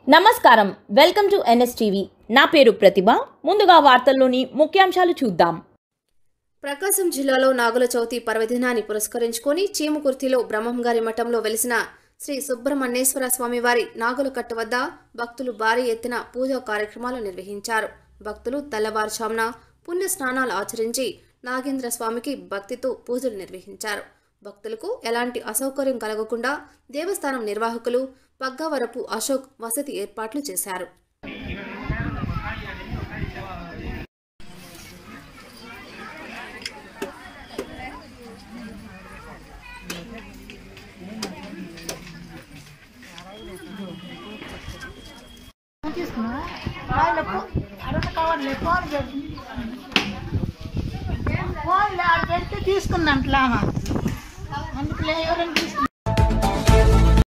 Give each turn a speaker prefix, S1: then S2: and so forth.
S1: నమస్కారం welcome to NSTV నా పేరు ప్రతిభ ముందుగా వార్తల్లోని ముఖ్యాంశాలు చూద్దాం
S2: ప్రకాశం జిల్లాలో నాగుల చవితి పర్వదినాన్ని పురస్కరించుకొని చీమకుర్తిలో బ్రహ్మంగారి మఠంలో వెలిసిన శ్రీ సుబ్రహ్మణ్యేశ్వర స్వామివారి నాగుల కట్టు వద్ద భక్తులు భారీ ఎత్తున పూజా కార్యక్రమాలు నిర్వహించారు భక్తులు తెల్లవారుజామున పుణ్య స్నానాలు ఆచరించి నాగేంద్ర స్వామికి భక్తితో పూజలు నిర్వహించారు భక్తులకు ఎలాంటి అసౌకర్యం కలగకుండా దేవస్థానం నిర్వాహకులు పగ్గావరపు అశోక్ వసతి ఏర్పాట్లు చేశారు
S3: ఫోన్లో ఆడ పెడితే తీసుకుందంటలామా అందుకులే ఎవరైనా తీసుకున్నా